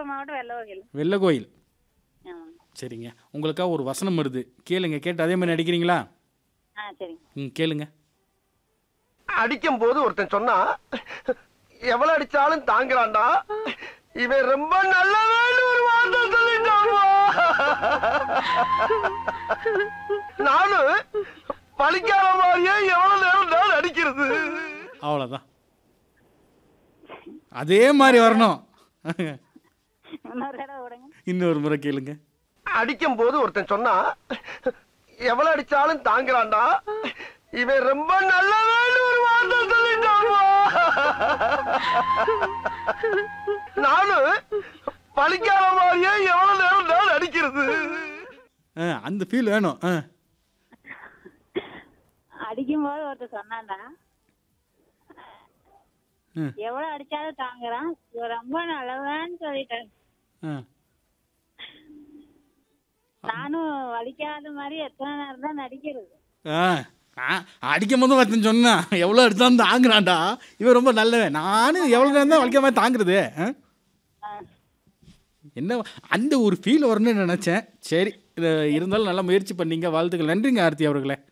திருப்பூர் மாவட்டம் வெள்ளவகையில் வெள்ளை கோயில் ஆமாம் சரிங்க உங்களுக்காக ஒரு வசனம் வருது கேளுங்க கேட்டு அதே மாதிரி நடிக்கிறீங்களா ஆ சரிங்க ம் கேளுங்க அடிக்கும் போது ஒருத்தன் சொன்னா எவ்வளவு அடிச்சாலும் தாங்குறான்டா இவன் ரொம்ப நல்லவன்னு ஒரு வார்த்தை சொல்லிட்டான்ப்பா நானும் பழிக்காத மாதிரியே எவ்வளவு நேரம் தான் அடிக்கிறது அவ்வளோதான் அதே மாதிரி வரணும் இன்னொரு தடவை விடுங்க இன்னொரு முறை கேளுங்க அடிக்கும் போது ஒருத்தன் சொன்னா எவ்வளவு அடிச்சாலும் தாங்குறான்டா இவன் ரொம்ப நல்லவன்னு ஒரு வார்த்தை சொல்லிட்டான்ப்பா நானும் பழிக்காத மாதிரியே எவ்வளவு நேரம் தான் அடிக்கிறது ஆ அந்த ஃபீல் வேணும் ஆ அடிக்கும்போது ஒருத்தர் சொன்னான்டா ம். எவ்வளவு அடிச்சாலும் தாங்குறான் இவன் ரொம்ப நல்லவன்னு சொல்லிட்டேன் ஆ நானும் வலிக்காத மாதிரி எத்தனை நேரம் தான் நடிக்கிறது ஆ ஆ, அடிக்கும் போது ஒருத்தன் சொன்னான் எவ்வளோ அடிச்சாலும் தாங்குறான்டா இவன் ரொம்ப நல்லவன் நானும் எவ்வளோ நேரம் தான் வலிக்காம தாங்குறது ஆ? ஆ. என்ன அந்த ஒரு ஃபீல் வரணும்னு நினச்சேன் சரி இது இருந்தாலும் நல்லா முயற்சி பண்ணீங்க வாழ்த்துக்கள் நன்றிங்க ஆர்த்தி அவர்களே